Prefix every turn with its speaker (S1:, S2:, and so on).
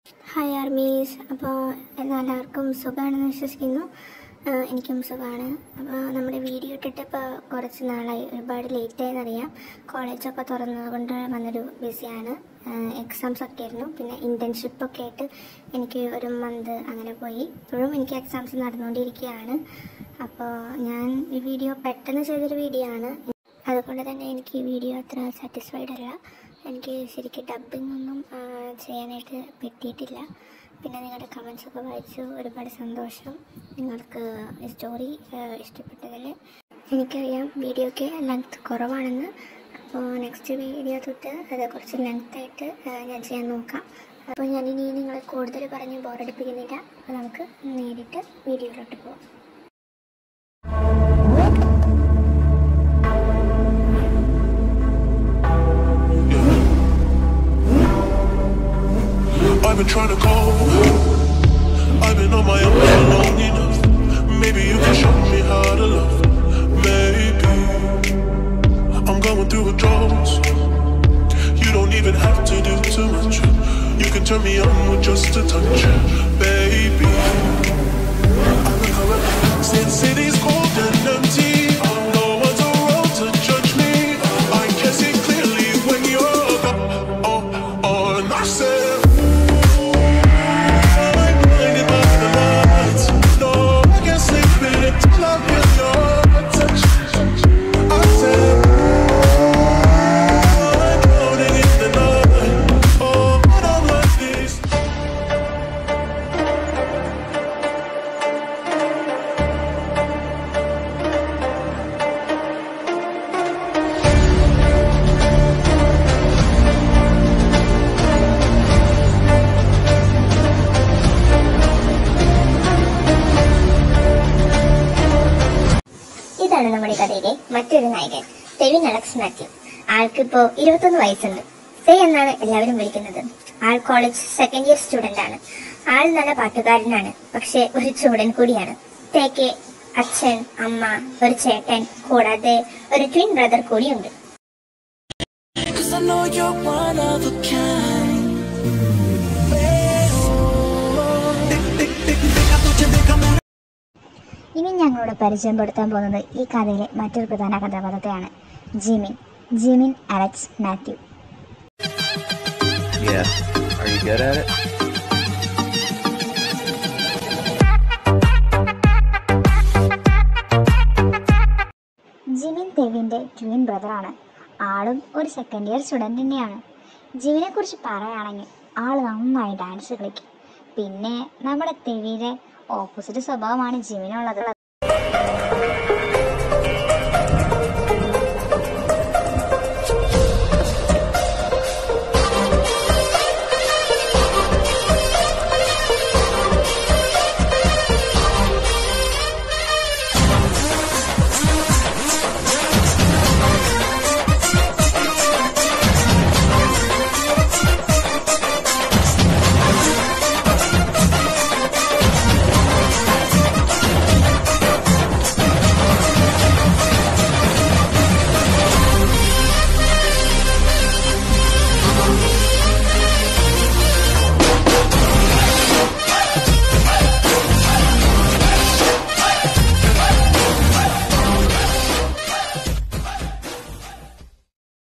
S1: Hi armies അപ്പോൾ എല്ലാവർക്കും സുഖമാണെന്ന് വിശ്വസിക്കുന്നു ആ, എനിക്കും സുഖമാണ് അപ്പോൾ നമ്മുടെ വീഡിയോ ഇട്ടിട്ട് ഇപ്പോൾ കുറച്ച് നാളായി ഒരുപാട് ലേറ്റായെന്ന് അറിയാം കോളേജൊക്കെ തുറന്നതുകൊണ്ട് വന്നൊരു ബിസിയാണ് എക്സാംസ് ഒക്കെ ആയിരുന്നു പിന്നെ ഇൻറ്റേൺഷിപ്പൊക്കെ ആയിട്ട് എനിക്ക് ഒരു മന്ത് അങ്ങനെ പോയി ഇപ്പോഴും എനിക്ക് എക്സാംസ് നടന്നുകൊണ്ടിരിക്കുകയാണ് അപ്പോൾ ഞാൻ ഈ വീഡിയോ പെട്ടെന്ന് ചെയ്തൊരു വീഡിയോ ആണ് അതുകൊണ്ട് തന്നെ എനിക്ക് ഈ വീഡിയോ അത്ര സാറ്റിസ്ഫൈഡ് അല്ല എനിക്ക് ശരിക്കും ഡബിംഗ് ഒന്നും ആ, ചെയ്യാനായിട്ട് പറ്റിയിട്ടില്ല പിന്നെ നിങ്ങളുടെ കമൻസ് ഒക്കെ വായിച്ചു ഒരുപാട് സന്തോഷം നിങ്ങൾക്ക് ഈ സ്റ്റോറി ഇഷ്ടപ്പെട്ടതിൽ എനിക്കറിയാം വീഡിയോയ്ക്ക് ലെങ്ത് കുറവാണെന്ന് അപ്പോൾ നെക്സ്റ്റ് വീഡിയോ തൊട്ട് അത് കുറച്ച് ലെങ്ത് ആയിട്ട് ആ, ഞാൻ ചെയ്യാൻ നോക്കാം അപ്പോൾ ഞാനിനി നിങ്ങളെ കൂടുതൽ പറഞ്ഞ് ബോറടിപ്പിക്കുന്നില്ല അപ്പോൾ നമുക്ക് നേരിട്ട് വീഡിയോയിലോട്ട് പോകാം
S2: I've been trying to call. I've been on my own for long enough. Maybe you can show me how to love. Maybe I'm going through withdrawals. You don't even have to do too much. You can turn me on with just a touch, baby. I've been hurt since city's cold and empty. No one's around to judge me. I can see clearly when you're gone. Oh, oh, and I said. I'm blinded by the lights. No, I can't sleep until I feel your touch. I said, I'm drowning in the night. Oh, I don't like this.
S3: ഇതാണ് നമ്മുടെ കഥയിലെ മറ്റൊരു നായകൻ Tevin Alex Mathew ആൾക്കിപ്പോ ഇരുപത്തൊന്ന് വയസ്സുണ്ട് say എന്നാണ് എല്ലാവരും വിളിക്കുന്നത് ആൾ കോളേജ് സെക്കൻഡ് ഇയർ സ്റ്റുഡന്റ് ആണ് ആൾ നല്ല പാട്ടുകാരനാണ് പക്ഷെ ഒരു ചൂടൻ കൂടിയാണ് തേക്ക് അച്ഛൻ അമ്മ ഒരു ചേട്ടൻ കൂടാതെ ഒരു ട്വിൻ ബ്രദർ കൂടിയുണ്ട്
S4: Cause I know you're one of a kind.
S3: ഇനി ഞങ്ങളോട് പരിചയപ്പെടുത്താൻ പോകുന്നത് ഈ കഥയിലെ മറ്റൊരു പ്രധാന കഥാപാത്രത്തെയാണ് Jimin Jimin Alex Mathew
S5: Yeah. Are you good at it?
S3: Jimin തെവിൻ്റെ ട്വിൻ ബ്രദറാണ് ആളും ഒരു സെക്കൻഡ് ഇയർ സ്റ്റുഡൻറ് തന്നെയാണ് ജിമിനെ കുറിച്ച് പറയുകയാണെങ്കിൽ ആൾ നന്നായി ഡാൻസ് കളിക്കും പിന്നെ നമ്മുടെ തെവിയുടെ ഓപ്പോസിറ്റ് സ്വഭാവമാണ് ജിമിനുള്ളത്